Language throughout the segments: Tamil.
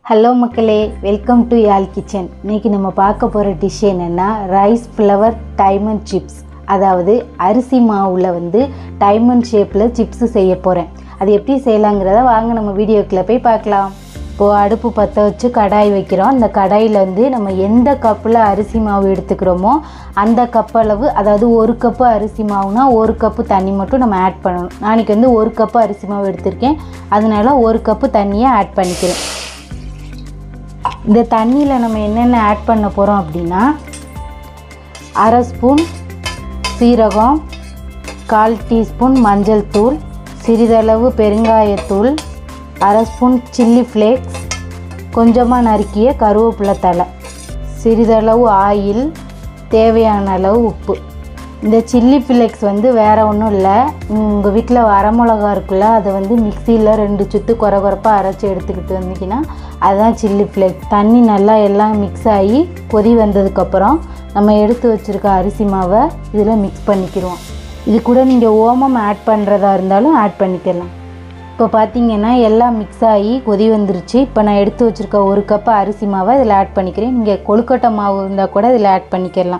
ஹலோ மக்களே வெல்கம் டு யாழ் கிச்சன் இன்னைக்கு நம்ம பார்க்க போகிற டிஷ் என்னென்னா ரைஸ் ஃப்ளவர் டைமண்ட் சிப்ஸ் அதாவது அரிசி மாவில் வந்து டைமண்ட் ஷேப்பில் சிப்ஸ் செய்ய போகிறேன் அது எப்படி செய்யலாங்கிறத வாங்க நம்ம வீடியோக்குள்ளே போய் பார்க்கலாம் இப்போது அடுப்பு பற்ற வச்சு கடாய் வைக்கிறோம் அந்த கடாயில் வந்து நம்ம எந்த கப்பில் அரிசி மாவு எடுத்துக்கிறோமோ அந்த கப் அளவு அதாவது ஒரு கப்பு அரிசி மாவுனா ஒரு கப்பு தண்ணி மட்டும் நம்ம ஆட் பண்ணணும் நாளைக்கு வந்து ஒரு கப்பு அரிசி மாவு எடுத்திருக்கேன் அதனால ஒரு கப்பு தண்ணியை ஆட் பண்ணிக்கிறேன் இந்த தண்ணியில் நம்ம என்னென்ன ஆட் பண்ண போகிறோம் அப்படின்னா அரை ஸ்பூன் சீரகம் கால் டீஸ்பூன் மஞ்சள் தூள் சிறிதளவு பெருங்காயத்தூள் அரை ஸ்பூன் சில்லி ஃப்ளேக்ஸ் கொஞ்சமாக நறுக்கிய கருவேப்பிலை தழை சிறிதளவு ஆயில் தேவையான அளவு உப்பு இந்த சில்லி ஃப்ளேக்ஸ் வந்து வேறு ஒன்றும் இல்லை உங்கள் வீட்டில் வரமிளகா இருக்குல்ல அதை வந்து மிக்சியில் ரெண்டு சுத்து குறை குறைப்பாக அரைச்சி எடுத்துக்கிட்டு வந்தீங்கன்னா அதுதான் சில்லி ஃப்ளேக்ஸ் தண்ணி நல்லா எல்லாம் மிக்ஸ் ஆகி கொதி வந்ததுக்கப்புறம் நம்ம எடுத்து வச்சுருக்க அரிசி மாவை இதில் மிக்ஸ் பண்ணிக்கிடுவோம் இது கூட நீங்கள் ஓமம் ஆட் பண்ணுறதா இருந்தாலும் ஆட் பண்ணிக்கலாம் இப்போ பார்த்தீங்கன்னா எல்லாம் மிக்ஸ் ஆகி கொதி வந்துருச்சு இப்போ நான் எடுத்து வச்சுருக்க ஒரு கப் அரிசி மாவை இதில் ஆட் பண்ணிக்கிறேன் நீங்கள் கொழுக்கட்டை மாவு இருந்தால் கூட இதில் ஆட் பண்ணிக்கலாம்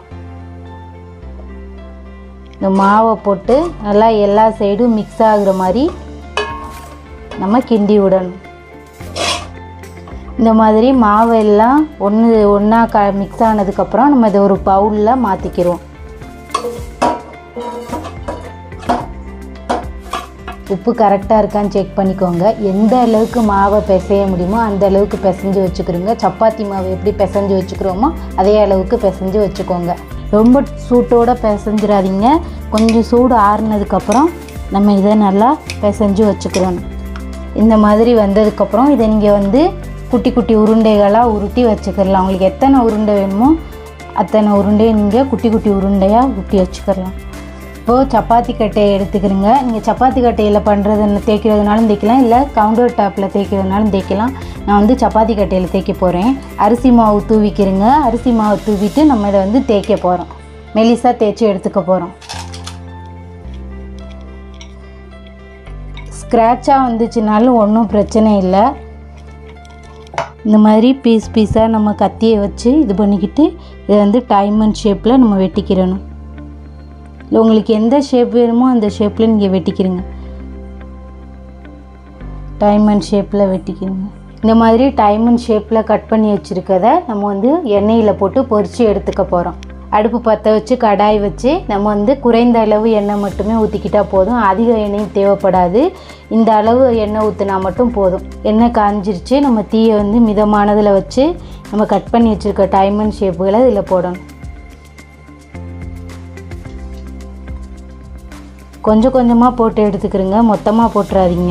இந்த மாவை போட்டு நல்லா எல்லா சைடும் மிக்ஸ் ஆகுற மாதிரி நம்ம கிண்டி விடணும் இந்த மாதிரி மாவெல்லாம் ஒன்று ஒன்றா க மிக்ஸ் ஆனதுக்கப்புறம் நம்ம இதை ஒரு பவுலில் மாற்றிக்கிறோம் உப்பு கரெக்டாக இருக்கான்னு செக் பண்ணிக்கோங்க எந்த அளவுக்கு மாவை பிசைய முடியுமோ அந்த அளவுக்கு பிசைஞ்சு வச்சுக்கிறோங்க சப்பாத்தி மாவு எப்படி பிசைஞ்சு வச்சுக்கிறோமோ அதே அளவுக்கு பிசைஞ்சு வச்சுக்கோங்க ரொம்ப சூட்டோடு பிசைஞ்சிடாதீங்க கொஞ்சம் சூடு ஆறுனதுக்கப்புறம் நம்ம இதை நல்லா பிசைஞ்சு வச்சுக்கிறோம் இந்த மாதிரி வந்ததுக்கப்புறம் இதை நீங்கள் வந்து குட்டி குட்டி உருண்டைகளாக உருட்டி வச்சுக்கிடலாம் உங்களுக்கு எத்தனை உருண்டை வேணுமோ அத்தனை உருண்டையை நீங்கள் குட்டி குட்டி உருண்டையாக உருட்டி வச்சுக்கிடலாம் இப்போது சப்பாத்தி கட்டையை எடுத்துக்கிறீங்க நீங்கள் சப்பாத்தி கட்டையில் பண்ணுறது தேய்க்கிறதுனாலும் தேய்க்கலாம் இல்லை கவுண்டர் டாப்பில் தேய்க்கிறதுனாலும் தேய்க்கலாம் நான் வந்து சப்பாத்தி கட்டையில் தேய்க்க போகிறேன் அரிசி மாவு தூவிக்கிறேங்க அரிசி மாவு தூவிட்டு நம்ம இதை வந்து தேய்க்க போகிறோம் மெலிசாக தேய்ச்சி எடுத்துக்க போகிறோம் ஸ்க்ராட்சாக வந்துச்சுனாலும் ஒன்றும் பிரச்சனை இல்லை இந்த மாதிரி பீஸ் பீஸாக நம்ம கத்தியை வச்சு இது பண்ணிக்கிட்டு இதை வந்து டைமண்ட் ஷேப்பில் நம்ம வெட்டிக்கிறணும் இல்லை உங்களுக்கு எந்த ஷேப் வேணுமோ அந்த ஷேப்பில் நீங்கள் வெட்டிக்கிறீங்க டைமண்ட் ஷேப்பில் வெட்டிக்கிறீங்க இந்த மாதிரி டைமண்ட் ஷேப்பில் கட் பண்ணி வச்சுருக்கத நம்ம வந்து எண்ணெயில் போட்டு பொரித்து எடுத்துக்க போகிறோம் அடுப்பு பற்ற வச்சு கடாய் வச்சு நம்ம வந்து குறைந்த அளவு எண்ணெய் மட்டுமே ஊற்றிக்கிட்டால் போதும் அதிக எண்ணெயும் தேவைப்படாது இந்த அளவு எண்ணெய் ஊற்றினா மட்டும் போதும் எண்ணெய் காஞ்சிருச்சு நம்ம தீயை வந்து மிதமானதில் வச்சு நம்ம கட் பண்ணி வச்சுருக்க டைமண்ட் ஷேப்புகளை இதில் போடணும் கொஞ்சம் கொஞ்சமாக போட்டு எடுத்துக்கிறோங்க மொத்தமாக போட்டுறாதீங்க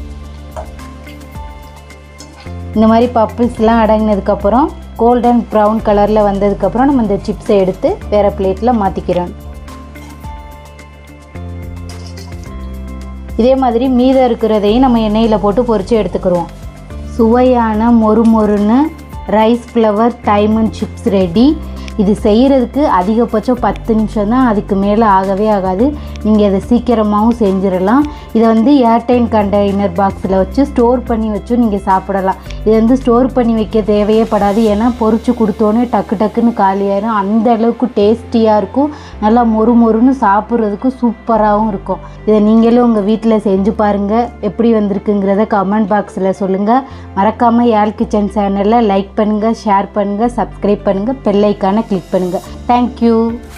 இந்த மாதிரி பப்பிள்ஸ்லாம் அடங்கினதுக்கப்புறம் கோல்டன் ப்ரௌன் கலரில் வந்ததுக்கப்புறம் நம்ம இந்த சிப்ஸை எடுத்து வேறு பிளேட்டில் மாற்றிக்கிறோம் இதே மாதிரி மீதம் இருக்கிறதையும் நம்ம எண்ணெயில் போட்டு பொரித்து எடுத்துக்கிறோம் சுவையான மொறு மொறுன்னு rice flour diamond chips ready இது செய்கிறதுக்கு அதிகபட்சம் பத்து நிமிஷம் தான் அதுக்கு மேலே ஆகவே ஆகாது நீங்கள் இதை சீக்கிரமாகவும் செஞ்சிடலாம் இதை வந்து ஏர்டைன் கண்டெய்னர் பாக்ஸில் வச்சு ஸ்டோர் பண்ணி வச்சும் நீங்கள் சாப்பிடலாம் இது வந்து ஸ்டோர் பண்ணி வைக்க தேவையே படாது ஏன்னா பொறிச்சு கொடுத்தோன்னே டக்கு டக்குன்னு காலியாயிரும் அந்த அளவுக்கு டேஸ்டியாக இருக்கும் நல்லா மொறு மொறுன்னு சாப்பிட்றதுக்கு சூப்பராகவும் இருக்கும் இதை நீங்களும் உங்கள் வீட்டில் செஞ்சு பாருங்கள் எப்படி வந்திருக்குங்கிறத கமெண்ட் பாக்ஸில் சொல்லுங்கள் மறக்காமல் யாழ் கிச்சன் சேனலில் லைக் பண்ணுங்கள் ஷேர் பண்ணுங்கள் சப்ஸ்கிரைப் பண்ணுங்கள் பெல்லைக்கான கிளிக் பண்ணுங்கள் தேங்க்யூ